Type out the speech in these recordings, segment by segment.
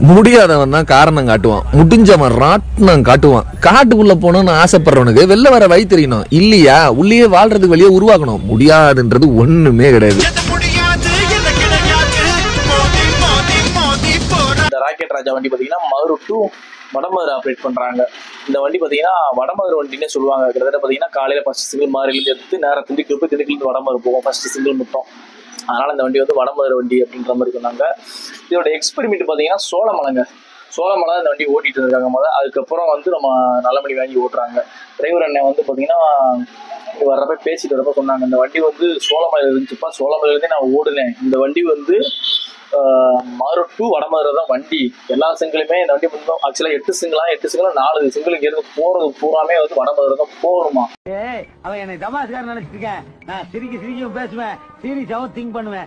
முடியாதவன் தான் காரணம் காட்டுவான் முடிஞ்சவன் ராட்டினம் காட்டுவான் காட்டுக்குள்ள போகணும்னு ஆசைப்படுறவனுக்கு வெளில வர வழி தெரியணும் இல்லையா உள்ளேயே வாழ்றதுக்கு வழியே உருவாக்கணும் முடியாதுன்றது ஒண்ணுமே கிடையாது எது முடியாது எது கிடையாது மோதி மோதி மோதி போற இந்த ராக்கெட் ராஜா வண்டி பார்த்தீங்கன்னா மதுரை டு வடமதுரை ஆப்ரேட் பண்றாங்க இந்த வண்டி பார்த்தீங்கன்னா வடமதுரை வண்டினே சொல்லுவாங்க கிட்டத்தட்ட பார்த்தீங்கன்னா காலையில ஃபர்ஸ்ட் சிங்கிள் மாறிலிருந்து எடுத்து நேரம் திண்டுக்கல் போய் திண்டுக்கல் வடமதுரை போகும் ஃபர்ஸ்ட் சிங்கிள் மட்டும் அதனால இந்த வண்டி வந்து வடமதுரை வண்டி அப்படின்ற மாதிரி சொன்னாங்க இதோட எக்ஸ்பெரிமெண்ட் பார்த்தீங்கன்னா சோளமலைங்க சோளமலை இந்த வண்டி ஓட்டிட்டு இருக்காங்க முதல் அதுக்கப்புறம் வந்து நம்ம நல்லபடி வாங்கி ஓட்டுறாங்க டிரைவர் அண்ணன் வந்து பார்த்தீங்கன்னா வர்றப்ப பேசிட்டு வரப்ப சொன்னாங்க இந்த வண்டி வந்து சோளமலையில் இருந்துச்சுப்பா சோளமலையிலேருந்தே நான் ஓடுனேன் இந்த வண்டி வந்து மதுரை டு வடமதுரை தான் வண்டி எல்லா சிங்கிளுமே இந்த வண்டி வந்து ஆக்சுவலாக எட்டு சிங்கிளா எட்டு சிங்கிளா நாலு சிங்கிள் இருந்து போறது பூராமே வந்து வடமதுரை தான் போகணுமா ஏய் அவன் என்னை தமாஸ்காரன் நினைச்சிட்டு இருக்கேன் நான் சிரிக்க சிரிக்க பேசுவேன் சீரியஸாவும் திங்க் பண்ணுவேன்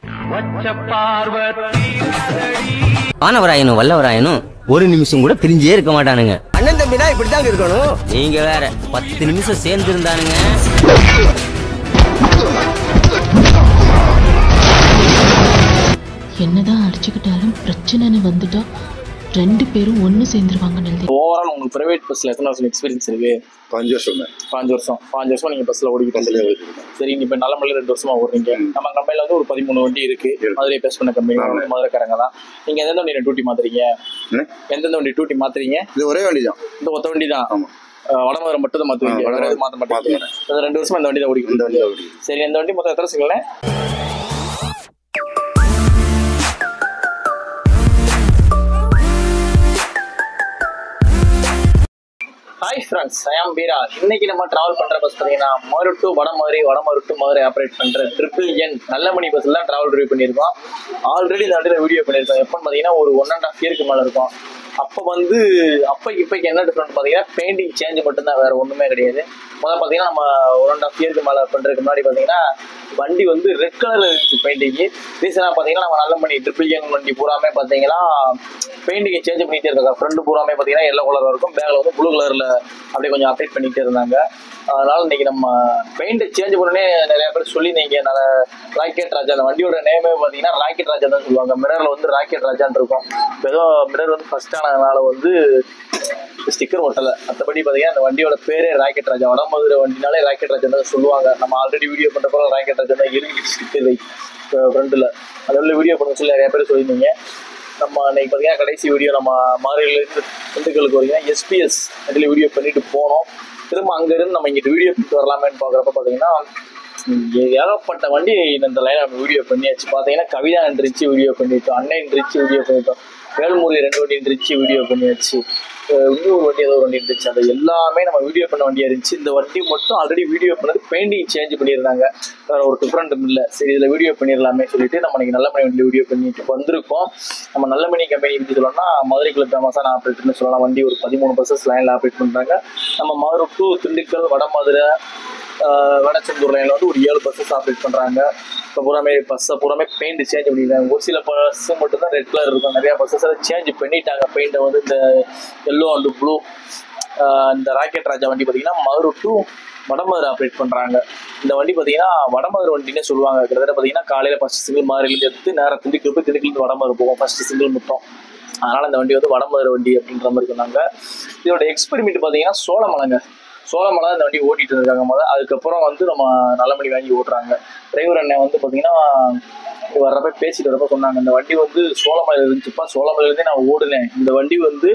வானவராயனும் வல்லவராயனும் ஒரு நிமிஷம் கூட பிரிஞ்சே இருக்க மாட்டானுங்க அண்ணன் தம்பினா இப்படித்தாங்க இருக்கணும் நீங்க வேற பத்து நிமிஷம் சேர்ந்து இருந்தானுங்க என்னதான் அடிச்சுக்கிட்டாலும் பிரச்சனைன்னு வந்துட்டா ரெண்டு பேரும் ஒன்று சேர்ந்துருவாங்கன்னு எழுதி ஓவரால் உங்களுக்கு பிரைவேட் பஸ்ல எத்தனை வருஷம் எக்ஸ்பீரியன்ஸ் இருக்கு பாஞ்சு வருஷம் பாஞ்சு வருஷம் பாஞ்சு வருஷம் நீங்க பஸ்ல ஓடிக்கிட்டு பஸ்ல இருக்கீங்க. ஓடிட்டு இருக்கேன். சரி இப்ப நல்ல மலையில ரெண்டு வருஷமா ஓடுறீங்க நம்ம கம்பெனில வந்து ஒரு பதிமூணு வண்டி இருக்கு மதுரை பேஸ் பண்ண கம்பெனி ஆமா. மதுரைக்காரங்க தான் நீங்க எந்தெந்த வண்டி டியூட்டி மாத்துறீங்க என்ன? எந்தெந்த வண்டி டியூட்டி மாத்துறீங்க இது ஒரே வண்டி தான் இந்த ஒத்த வண்டி தான் ஆமா வடமதுரை மட்டும் தான் மாத்துவீங்க ஆ, வடமதுரை வேற எதுவும் மாத்த மாட்டீங்க மாத்த மாட்டேன். இந்த ரெண்டு வருஷமா இந்த வண்டி தான் இந்த ஓடிக்கிட்டு வண்டி தான் இருக்கீங்க. ஓடிக்கிட்டு சரி இந்த வண்டி மொத்தம் எத்தனை சிங்களே ஹாய் ஃப்ரெண்ட்ஸ் ஐயாம் பீரா இன்னைக்கு நம்ம டிராவல் பண்ற பஸ் பார்த்தீங்கன்னா Madurai to Vadamadurai Vadamadurai to Madurai operate பண்ற ட்ரிபிள் என் நல்ல மணி பஸ்ல தான் டிராவல் ரிவ்யூ பண்ணியிருக்கோம் ஆல்ரெடி இந்த வண்டியில வீடியோ பண்ணியிருக்கோம் எப்போன்னு பார்த்தீங்கன்னா ஒரு ஒன் அண்ட் ஆஃப் இயருக்கு மேல இருக்கும் அப்போ வந்து அப்பைக்கு இப்பைக்கு என்ன டிஃப்ரெண்ட் பார்த்தீங்கன்னா பெயிண்டிங் சேஞ்ச் மட்டும்தான் வேற ஒண்ணுமே கிடையாது முதல்ல பார்த்தீங்கன்னா நம்ம ஒன் அண்ட் ஆஃப் இயருக்கு மேல பண்றதுக்கு முன்னாடி பார்த்தீங்கன்னா வண்டி வந்து ரெட் கலர்ல இருந்துச்சு பெயிண்டிங் ரீசனாக பார்த்தீங்கன்னா நம்ம நல்ல மணி ட்ரிபிள் என் வண்டி பூராமே பார்த்தீங்கன்னா பெயிண்டிங் சேஞ்ச் பண்ணிட்டே இருக்காங்க ஃப்ரண்ட் பூராமே பார்த்தீங்கன்னா எல்லோ கலர் இருக்கும் பேக்ல வந்து ப்ளூ கலர்ல அப்படியே கொஞ்சம் அப்டேட் பண்ணிட்டே இருந்தாங்க அதனால இன்னைக்கு நம்ம பெயிண்ட் சேஞ்ச் பண்ணனே நிறைய பேர் சொல்லி நீங்க நல்ல ராக்கெட் ராஜா அந்த வண்டியோட நேமே பார்த்தீங்கன்னா ராக்கெட் ராஜா தான் சொல்லுவாங்க மிரர்ல வந்து ராக்கெட் ராஜான்னு இருக்கும் இப்போ ஏதோ மிரர் வந்து ஃபர்ஸ்ட் ஆனதுனால வந்து ஸ்டிக்கர் ஒட்டலை மற்றபடி பார்த்தீங்கன்னா அந்த வண்டியோட பேரே ராக்கெட் ராஜா வடமதுரை வண்டினாலே ராக்கெட் ராஜா தான் சொல்லுவாங்க நம்ம ஆல்ரெடி வீடியோ பண்ணுறப்போ ராக்கெட் ராஜா தான் இருக்கு ஸ்டிக்கர் வை ஃப்ரண்ட்டில் அதில் வீடியோ பண்ண சொல்லி நிறைய பேர் சொல்லியிருந்தீங்க நம்ம இன்னைக்கு பார்த்தீங்கன்னா கடைசி வீடியோ நம்ம மாரிலிருந்து திண்டுக்கலுக்கு வரீங்கன்னா எஸ்பிஎஸ் அதில் வீடியோ பண்ணிட்டு போனோம் திரும்ப அங்கேருந்து நம்ம இங்கிட்டு வீடியோ பண்ணிட்டு வரலாமேன்னு பார்க்குறப்ப பார்த்தீங்கன்னா ம், ஏகப்பட்ட வண்டி இந்த லைன் நம்ம வீடியோ பண்ணியாச்சு பார்த்தீங்கன்னா கவிதா இருந்துச்சு வீடியோ பண்ணிட்டோம் அண்ணன் இருந்துச்சு வீடியோ பண்ணிட்டோம் வேல்முருகி ரெண்டு வண்டி இருந்துச்சு வீடியோ பண்ணியாச்சு அஹ் இன்னொரு வண்டி ஏதோ ஒரு வண்டி இருந்துச்சு அது எல்லாமே நம்ம வீடியோ பண்ண வண்டியா இருந்துச்சு இந்த வண்டி மட்டும் ஆல்ரெடி வீடியோ பண்ணது பெயிண்டிங் சேஞ்ச் பண்ணியிருந்தாங்க வேற ஒரு டிஃப்ரெண்ட் இல்லை சரி இதில் வீடியோ பண்ணிடலாமே சொல்லிட்டு நம்ம இன்னைக்கு நல்ல மணி வண்டி வீடியோ பண்ணிட்டு வந்திருக்கோம் நம்ம நல்ல மணி கம்பெனி பற்றி சொல்லணும்னா மதுரைக்குள்ள ஃபேமஸான ஆப்ரேட்டர்னு சொல்லலாம் வண்டி ஒரு பதிமூணு பஸ்ஸஸ் லைனில் ஆப்ரேட் பண்ணுறாங்க நம்ம மதுரை டு திண்டுக்கல் வட மதுரை ஆஹ் வடச்செந்தூர் லைனில் வந்து ஒரு ஏழு பஸ்ஸஸ் ஆப்ரேட் பண்ணுறாங்க இப்போ பூராமே பஸ்ஸை பூராமே பெயிண்ட் சேஞ்ச் பண்ணிடுறாங்க ஒரு சில பஸ் மட்டும் தான் ரெட் கலர் இருக்கும் நிறையா பஸ்ஸஸ் அதை சேஞ்ச் பண்ணிட்டாங்க பெயிண்ட்டை வந்து இந்த எல்லோ அண்டு ப்ளூ இந்த ராக்கெட் ராஜா வண்டி பார்த்தீங்கன்னா மதுரை டு வடமதுரை ஆப்ரேட் பண்ணுறாங்க இந்த வண்டி பார்த்தீங்கன்னா வடமதுரை வண்டினே சொல்லுவாங்க கிட்டத்தட்ட பார்த்தீங்கன்னா காலையில் ஃபர்ஸ்ட் சிங்கிள் மாறிலிருந்து எடுத்து நேரம் திண்டுக்கல் போய் திண்டுக்கல் வடமதுரை போகும் ஃபர்ஸ்ட் சிங்கிள் மட்டும் அதனால இந்த வண்டி வந்து வடமதுரை வண்டி அப்படின்ற மாதிரி சொன்னாங்க இதோட எக்ஸ்பெரிமெண்ட் பார்த்தீங்கன்னா சோளமலைங்க சோளமலை இந்த வண்டி ஓட்டிட்டு இருக்காங்க முதல் அதுக்கப்புறம் வந்து நம்ம நல்ல மணி வாங்கி ஓட்டுறாங்க டிரைவர் அண்ணன் வந்து பார்த்தீங்கன்னா வர்றப்ப பேசிட்டு வரப்ப சொன்னாங்க இந்த வண்டி வந்து சோளமலையில் இருந்துச்சுப்பா சோளமலையிலேருந்தே நான் ஓடுனேன் இந்த வண்டி வந்து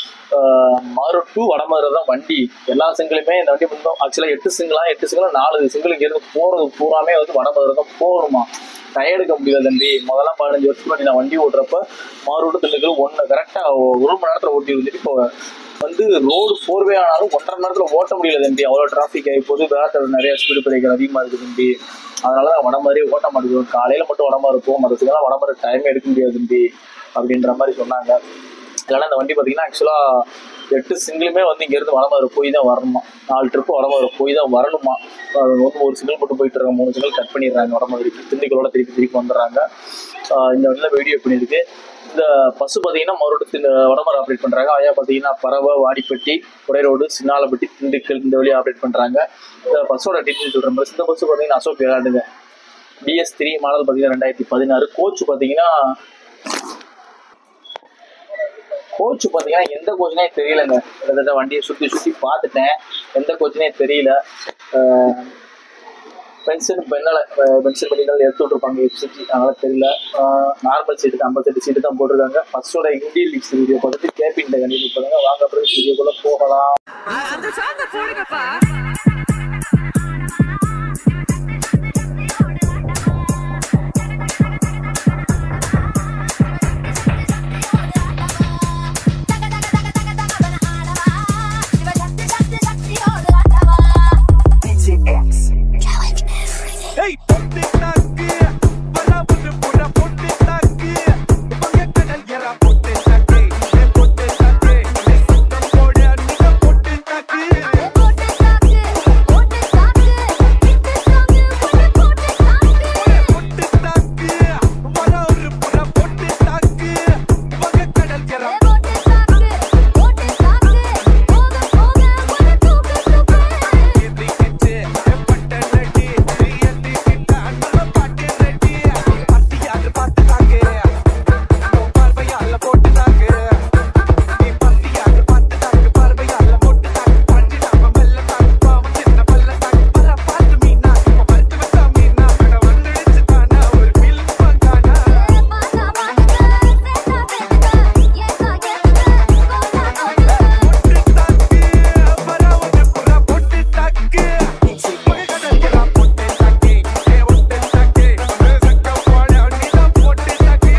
மதுரை டு வடமதுரை தான் வண்டி எல்லா சிங்கிளுமே இந்த வண்டி வந்து ஆக்சுவலாக எட்டு சிங்கிளா எட்டு சிங்கிளா நாலு சிங்கிள் இருந்து போறது பூராமே வந்து வடமதுரை தான் போகணுமா டயர்டுக்க முடியாது தம்பி முதல்ல பதினஞ்சு வருஷத்துக்கு முன்னாடி நான் வண்டி ஓட்டுறப்ப மாரோடு திண்டுக்கல் ஒன்று கரெக்டாக ஒரு மணி நேரத்தில் ஓட்டி இருந்துட்டு இப்போ வந்து ரோடு ஃபோர்வே ஆனாலும் ஒன்றரை மணி நேரத்தில் ஓட்ட முடியல தம்பி அவ்வளோ டிராஃபிக் ஆகி போது வேற நிறைய ஸ்பீடு பிரேக்கர் அதிகமாக இருக்குது தம்பி அதனால தான் வடமாதிரி ஓட்ட மாட்டேங்குது காலையில் மட்டும் வடமா இருப்போம் மற்றதுக்கெல்லாம் வடமாரி டைமே எடுக்க முடியாது தம்பி அப்படின்ற மாதிரி சொன்னாங்க இல்லைன்னா இந்த வண்டி பார்த்தீங்கன்னா ஆக்சுவலாக எட்டு சிங்கிளுமே வந்து இங்கேருந்து வடமாறு போய் தான் வரணுமா நாலு ட்ரிப்பு வடமாறு போய் தான் வரணுமா அது வந்து ஒரு சிங்கிள் மட்டும் போயிட்டு இருக்காங்க மூணு சிங்கிள் கட் பண்ணிடுறாங்க வடமாதிரிக்கு திண்டுக்கலோட திருப்பி திருப்பி வந்துடுறாங்க ஆஹ் இந்த வண்டியில் வீடியோ பண்ணியிருக்கு இந்த பஸ் பார்த்தீங்கன்னா மறுபடியும் வடமரை ஆப்ரேட் பண்ணுறாங்க ஐயா பார்த்தீங்கன்னா பறவை வாடிப்பட்டி உடைரோடு சின்னாலப்பட்டி திண்டுக்கல் இந்த வழியாக ஆப்ரேட் பண்ணுறாங்க இந்த பஸ்ஸோட டீட்டெயில் சொல்கிறேன் பஸ் இந்த பஸ் பார்த்தீங்கன்னா அசோக் விளையாடுங்க பிஎஸ் த்ரீ மாடல் பார்த்தீங்கன்னா ரெண்டாயிரத்தி பதினாறு கோச் பார்த்தீங்கன்னா கோச் பார்த்தீங்கன்னா எந்த கோச்னே தெரியலங்க கிட்டத்தட்ட வண்டியை சுற்றி சுற்றி பார்த்துட்டேன் எந்த கோச்னே தெரியல பென்சில் பெண்ணால் பென்சில் பண்ணிகள் எடுத்து விட்ருப்பாங்க எஃப்சிஜி அதனால தெரியல நார்மல் சீட்டு ஐம்பத்தெட்டு சீட்டு தான் போட்டிருக்காங்க ஃபர்ஸ்டோட இந்தியன் லீக்ஸ் வீடியோ பார்த்துட்டு கேபின் கண்டிப்பாக பண்ணுங்க வாங்க அப்புறம் வீடியோக்குள்ளே போகலாம் ஏய் பொட்டு நாக்கு வர ஒரு புற பொட்டு நாக்கு பங்க கடல் எற பொட்டு நாக்கு ஏ பொட்டு நாக்கு ஏ சுத்தம் போட நீங்க பொட்டு நாக்கு பொட்டு நாக்கு வர ஒரு புற பொட்டு நாக்கு பங்க கடல் எற ஏத்தி கிச்சு ஏ பட்ட நடி ஏத்தி கிட்ட நல்ல பாட்டு நடி பத்தியாக பார்த்துட்டாங்க பார்வையால போட்டுட்டாங்க நீ பத்தியாக பார்த்துட்டாங்க பார்வையால போட்டுட்டாங்க பஞ்சு நாம மெல்ல தாங்க பாவம் சின்ன பல்ல தாங்க பர பார்த்து மீனா இப்ப மறுத்து வச்சா மீனா அட வந்துடுச்சு தானா ஒரு பில் பங்கானா பொட்டு தாக்கு வர ஒரு புற பொட்டு தாக்கு பகடல் எற பொட்டு தாக்கு ஏ பொட்டு தாக்கு சக்க போட நீதான் பொட்டு தாக்கு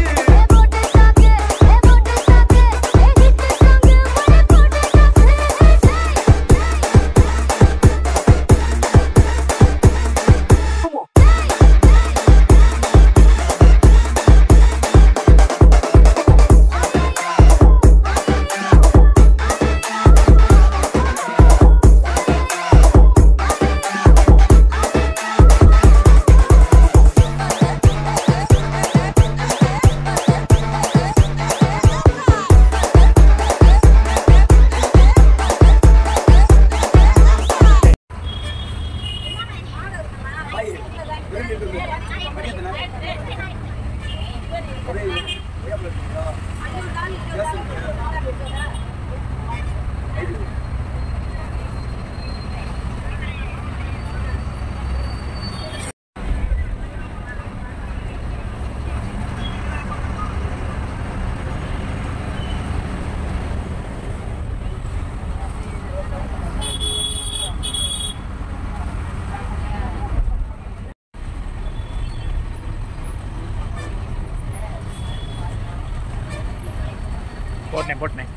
போட்டேன் போட்டேன்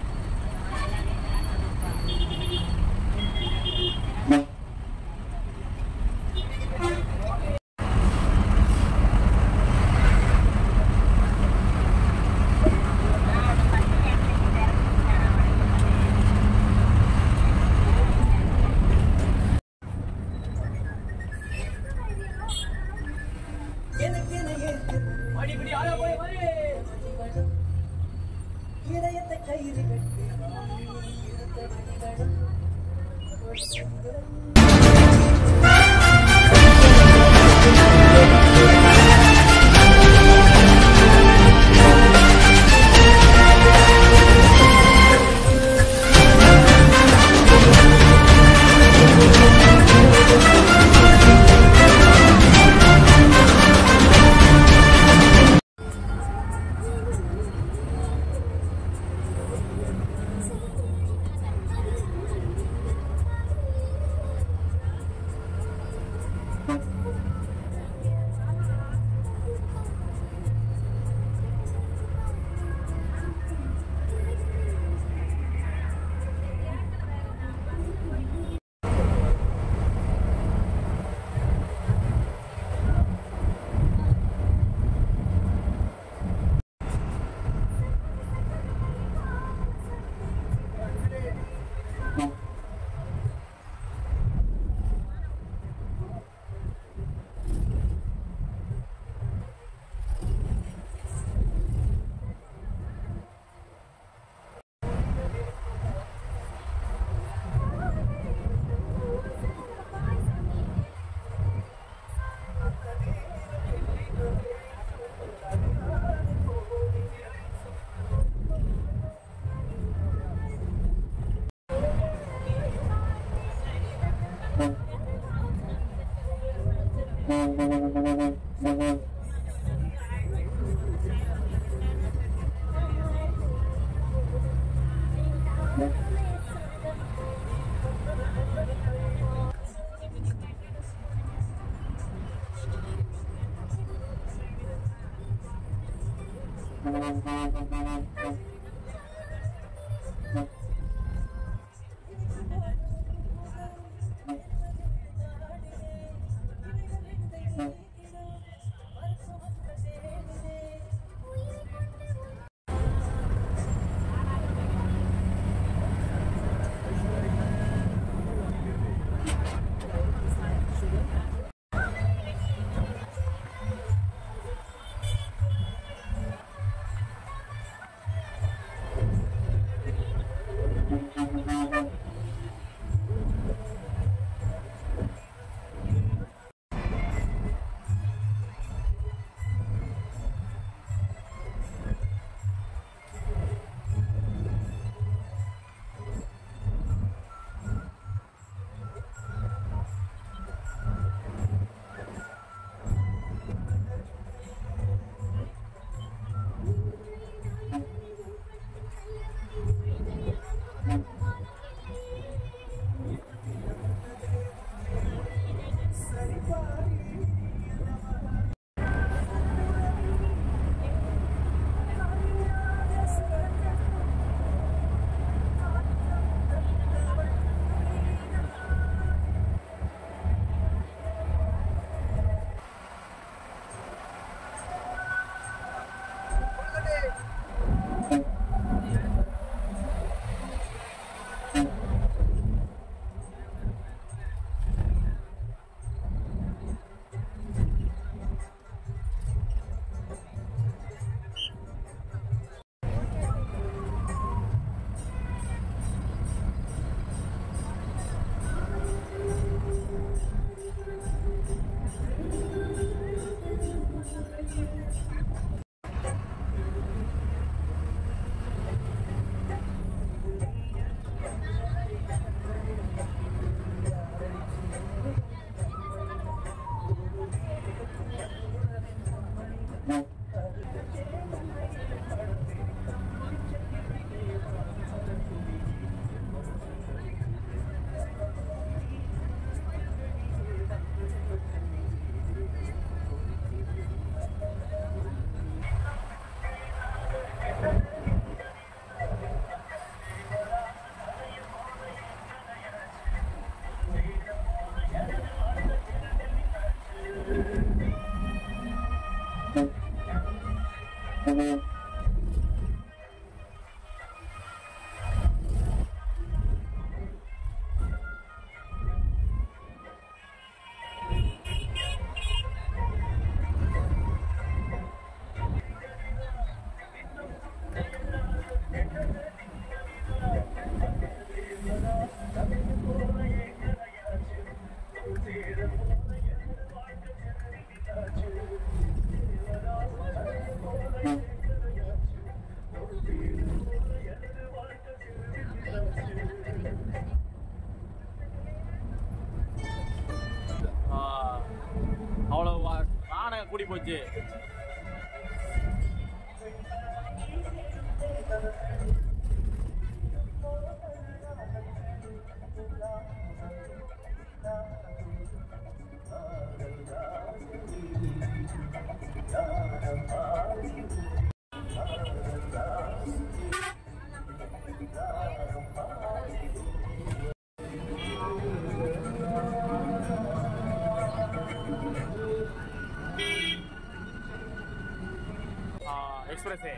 அவ்வளோ வானம் கூடி போச்சு எக்ஸ்பிரஸே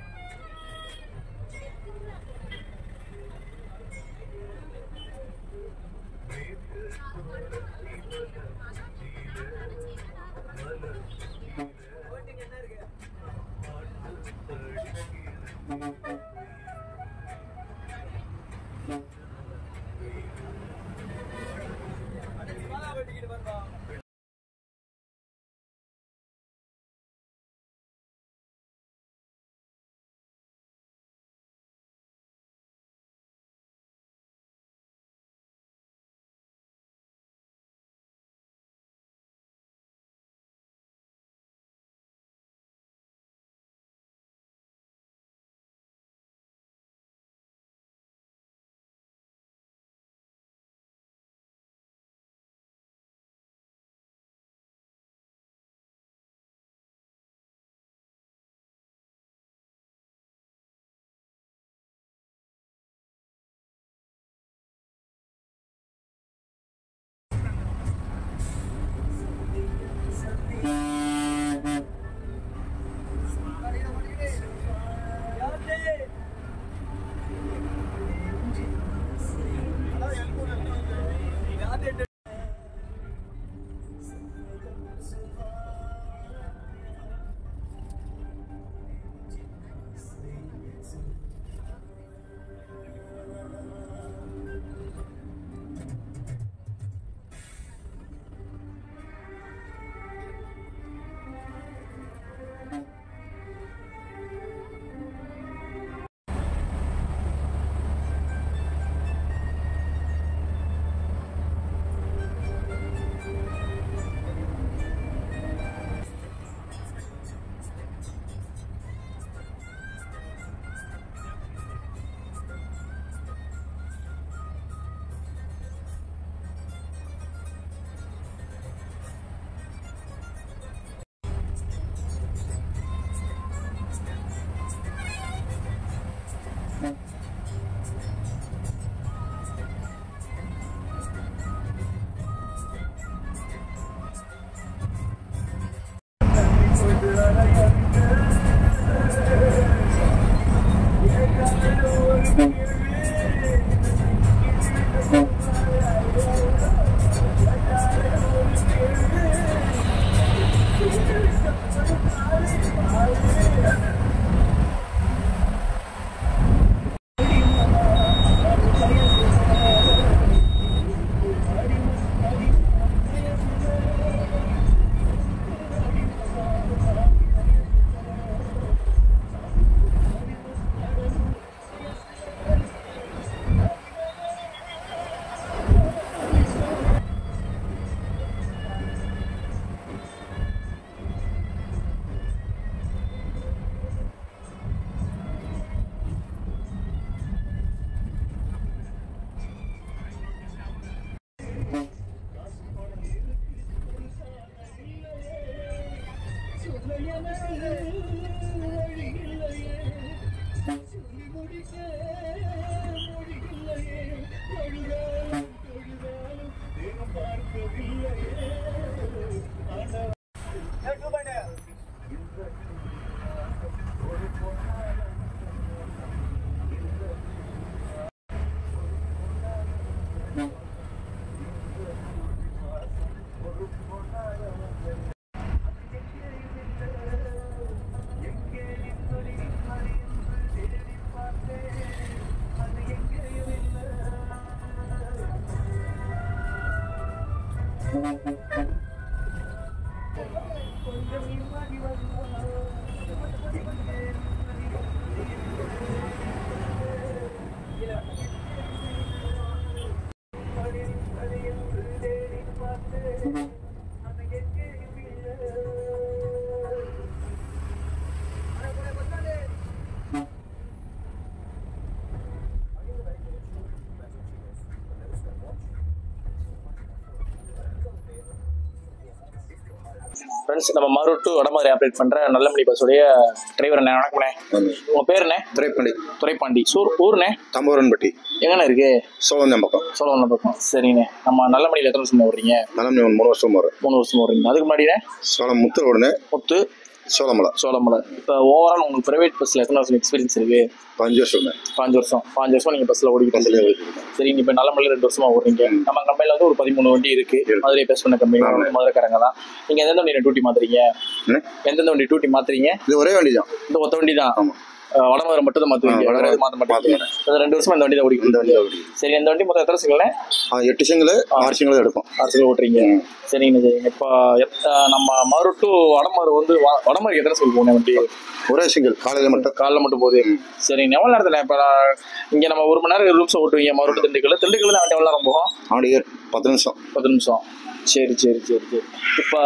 ஃப்ரெண்ட்ஸ் நம்ம மறு டு வடமதுரை ஆப்ரேட் பண்ற நல்லமணி பஸ்ஸுடைய டிரைவர் அண்ணே வணக்கம்ண்ணே உங்க பேர் என்ன திரைப்பண்டி துரைப்பாண்டி சூர் ஊர்ண்ணே தம்பூரன்பட்டி எங்கண்ணே இருக்கு சோழந்தம் பக்கம் சோழவந்த பக்கம் சரிண்ணே நம்ம நல்லமணியில் எத்தனை வருஷம் ஓடுறீங்க மலம் நீ மூணு வருஷம் வரும் மூணு வருஷம் ஓடுறீங்க அதுக்கு முன்னாடிண்ணே சோளம் முத்தல் உடனே முத்து சோளமலை சோழமலை இப்போ ஓவரால் உங்களுக்கு பிரைவேட் பஸ்ஸில் எத்தனை வருஷம் எக்ஸ்பீரியன்ஸ் இருக்கு பஞ்சு வருஷம் இருந்தேன். பாஞ்சு வருஷம் பாஞ்சு வருஷம் நீங்கள் பஸ்ஸில் ஓடிக்கிட்டு பஸ்ஸிலே இருக்கீங்க. ஓடிட்டு சரி இப்போ நல்லமலையில் ரெண்டு வருஷமா ஓடுறீங்க நம்ம கம்பெனியில் வந்து ஒரு பதிமூணு வண்டி இருக்கு இருக்கு. மதுரை பேஸ் பண்ண கம்பெனி ஆமா. மதுரைக்காரங்க தான் நீங்கள் எந்தெந்த வண்டி டியூட்டி மாத்துறீங்க என்ன? எந்தெந்த வண்டி டியூட்டி மாத்துறீங்க இது ஒரே வண்டி தான் இந்த ஒத்த வண்டி தான் ஆமா அஹ் வடமதுரை மட்டும் தான் மாத்துவீங்க ஆ, வேற வடமதுரை எதுவும் மாத்த மாட்டீங்க மாத்த இந்த ரெண்டு வருஷமா இந்த வண்டி தான் ஓடிக்கிட்டு இந்த வண்டி இருக்கீங்க. தான் ஓடி சரி இந்த வண்டி மொத்தம் எத்தனை சிங்களே ஆ எட்டு சிங்கிள் ஆறு சிங்கிள் எடுப்போம் அரசுகள் ஓட்டுறீங்க சரிங்க சரிங்க இப்போ எத்- அஹ் நம்ம மறு டு வடமதுரை வந்து வ- வடமதுரை எத்தனை சொல் போகணும் வண்டி ஒரே சிங்கிள் காலையில மட்டும் காலைல மட்டும் போகுது சரிங்க எவ்வளோ நேரத்தில் இப்போ இங்கே நம்ம ஒரு மணி நேரம் இருபது நிமிஷம் ஓட்டுவீங்க மறுபடியும் திண்டுக்கல் திண்டுக்கல் நான் எவ்வளோ நேரம் போகும் ஆடியர் பத்து நிமிஷம் பத்து நிமிஷம் சரி சரி சரி சரி இப்போ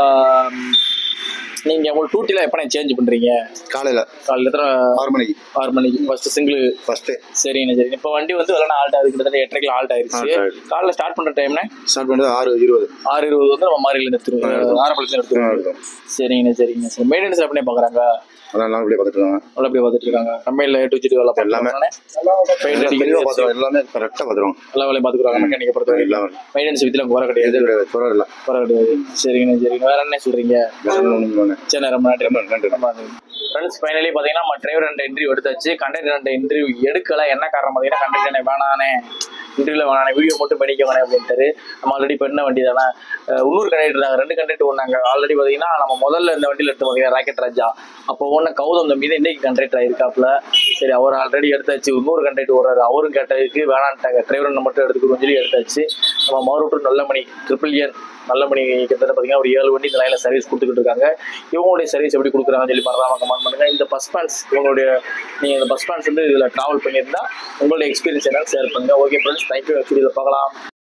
நீங்கள் உங்களுக்கு டூட்டிலாம் எப்போ சேஞ்ச் பண்ணுறீங்க காலையில காலையில் எத்தனை ஆறு மணிக்கு ஆறு மணிக்கு ஃபர்ஸ்ட் சிங்கிள் ஃபர்ஸ்ட் சரிண்ணே சரி இப்போ வண்டி வந்து வெள்ளன ஆல்ட் ஆகுது கிட்டத்தட்ட எட்டரைக்கு ஆல்ட் ஆயிருச்சு Halt ஆயிடுச்சு. காலைல ஸ்டார்ட் பண்ணுற டைம்னா ஸ்டார்ட் பண்ணது ஆறு இருபது ஆறு இருபது வந்து நம்ம மாறியில் எடுத்துருவோம் ஆரம்பத்தில் எடுத்துருவோம் இருக்கும். சரிங்கண்ணே சரிங்கண்ணே சரி மெயின்டெனன்ஸ் எப்படி பார்க்குறாங்க அதான் நாங்கள் அப்படியே பார்த்துட்டு இருக்காங்க நல்லா அப்படியே பார்த்துட்டு இருக்காங்க கம்பெனியில் டூ ஜிடி வேலை எல்லாமே. பெயிண்ட் தெளிவாக அடிக்கிறது பார்த்துருவோம் எல்லாமே கரெக்டாக பார்த்துருவோம் எல்லா வேலையும் பார்த்துக்குறாங்க மெக்கானிக்கை பொறுத்த வரைக்கும் எல்லாம் மெயின்டெனன்ஸ் வித்தில குறை கிடையாது எது கிடையாது குறை இல்லை குறை கிடையாது சரிங்கண்ணே சரிங்க வேற என்ன சொல்றீங்க வேற ஒன்றும் இல்லை சரி ரொம்ப நன்றி ரொம்ப நன்றி ஃப்ரெண்ட்ஸ் ஃபைனலி பார்த்தீங்கன்னா நம்ம டிரைவர் ரெண்டு இன்டர்வியூ எடுத்தாச்சு கண்டக்டர் ரெண்டு இன்டர்வியூ எடுக்கல என்ன காரணம் பார்த்தீங்கன்னா கண்டக்டர் வேணானே இன்டர்வியூல வேணானே வீடியோ மட்டும் பண்ணிக்க வேணாம் அப்படின்ட்டாரு நம்ம ஆல்ரெடி பண்ண வண்டி தானே அஹ் இன்னொரு கண்டக்டர் இருந்தாங்க ரெண்டு கண்டக்டர் ஒன்றாங்க ஆல்ரெடி பார்த்தீங்கன்னா நம்ம முதல்ல இந்த வண்டியில் எடுத்து பார்த்தீங்கன்னா ராக்கெட் ராஜா அப்போ ஒன்று கௌதம் தம்பி தான் இன்னைக்கு கண்டக்டர் ஆயிருக்காப்ல சரி அவர் ஆல்ரெடி எடுத்தாச்சு இன்னொரு கண்டக்டர் வர்றாரு அவரும் கேட்டதுக்கு வேணான்ட்டாங்க டிரைவர் மட்டும் எடுத்துக்கிறோம் சொல்லி எடுத்தாச்சு நம்ம மறுபடியும் நல்ல மணி ட்ரிபிள் இயர் நல்ல மணி கிட்டத்தட்ட பார்த்தீங்கன்னா ஒரு ஏழு வண்டி இந்த லைனில் சர்வீஸ் கொடுத்துக்கிட்டு இருக்காங்க இவங்களுடைய சர்வீஸ் எப்படி கொடுக்குறாங்கன்னு சொல்லி மறக்காம கமெண்ட் பண்ணுங்க இந்த பஸ் பேன்ஸ் இவங்களுடைய நீங்கள் இந்த பஸ் பேன்ஸ் வந்து இதில் ட்ராவல் பண்ணியிருந்தா உங்களுடைய எக்ஸ்பீரியன்ஸ் என்னன்னு ஷேர் பண்ணுங்க ஓகே ஃப்ரெண்ட்ஸ் தேங்க்யூ வீடியோவில் பார்க்கலாம்